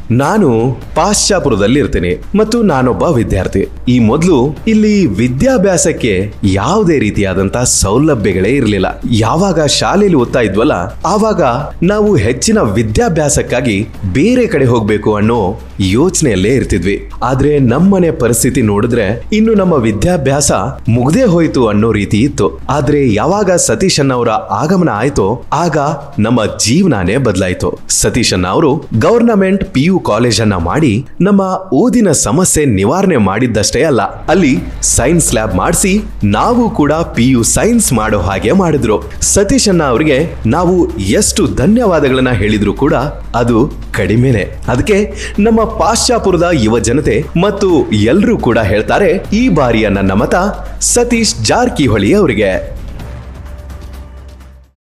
ನಾನು ಪಾಶ್ಚಾಪುರದಲ್ಲಿ ಇರ್ತೇನೆ ಮತ್ತು ನಾನೊಬ್ಬ ವಿದ್ಯಾರ್ಥಿ ಈ ಮೊದಲು ಇಲ್ಲಿ ವಿದ್ಯಾಭ್ಯಾಸಕ್ಕೆ ಯಾವುದೇ ರೀತಿಯಾದಂತಹ ಸೌಲಭ್ಯಗಳೇ ಇರಲಿಲ್ಲ ಯಾವಾಗ ಶಾಲೆಯಲ್ಲಿ ಓದ್ತಾ ಇದ್ವಲ್ಲ ಆವಾಗ ನಾವು ಹೆಚ್ಚಿನ ವಿದ್ಯಾಭ್ಯಾಸಕ್ಕಾಗಿ ಬೇರೆ ಕಡೆ ಹೋಗ್ಬೇಕು ಅನ್ನೋ ಯೋಚನೆಯಲ್ಲೇ ಇರ್ತಿದ್ವಿ ಆದ್ರೆ ನಮ್ಮನೆ ಪರಿಸ್ಥಿತಿ ನೋಡಿದ್ರೆ ಇನ್ನು ನಮ್ಮ ವಿದ್ಯಾಭ್ಯಾಸ ಮುಗ್ದೇ ಹೋಯ್ತು ಅನ್ನೋ ರೀತಿ ಇತ್ತು ಆದ್ರೆ ಯಾವಾಗ ಸತೀಶ್ ಅಣ್ಣ ಅವರ ಆಗಮನ ಆಯ್ತೋ ಆಗ ನಮ್ಮ ಜೀವನಾನೇ ಬದಲಾಯ್ತು ಸತೀಶ್ ಅಣ್ಣ ಅವರು ಗವರ್ನಮೆಂಟ್ ಪಿ ಯು ಕಾಲೇಜ್ ಅನ್ನ ಮಾಡಿ ನಮ್ಮ ಓದಿನ ಸಮಸ್ಯೆ ನಿವಾರಣೆ ಮಾಡಿದ್ದಷ್ಟೇ ಅಲ್ಲ ಅಲ್ಲಿ ಸೈನ್ಸ್ ಲ್ಯಾಬ್ ಮಾಡಿಸಿ ನಾವು ಕೂಡ ಪಿ ಯು ಸೈನ್ಸ್ ಮಾಡೋ ಹಾಗೆ ಮಾಡಿದ್ರು ಸತೀಶ್ ಅಣ್ಣ ಅವರಿಗೆ ನಾವು ಎಷ್ಟು ಧನ್ಯವಾದಗಳನ್ನ ಹೇಳಿದ್ರು ಕೂಡ ಅದು ಕಡಿಮೆನೆ ಅದಕ್ಕೆ ನಮ್ಮ ಪಾಶ್ಚಾಪುರದ ಯುವ ಜನತೆ ಮತ್ತು ಎಲ್ಲರೂ ಕೂಡ ಹೇಳ್ತಾರೆ ಈ ಬಾರಿಯ ನನ್ನ ಮತ ಸತೀಶ್ ಜಾರಕಿಹೊಳಿ ಅವರಿಗೆ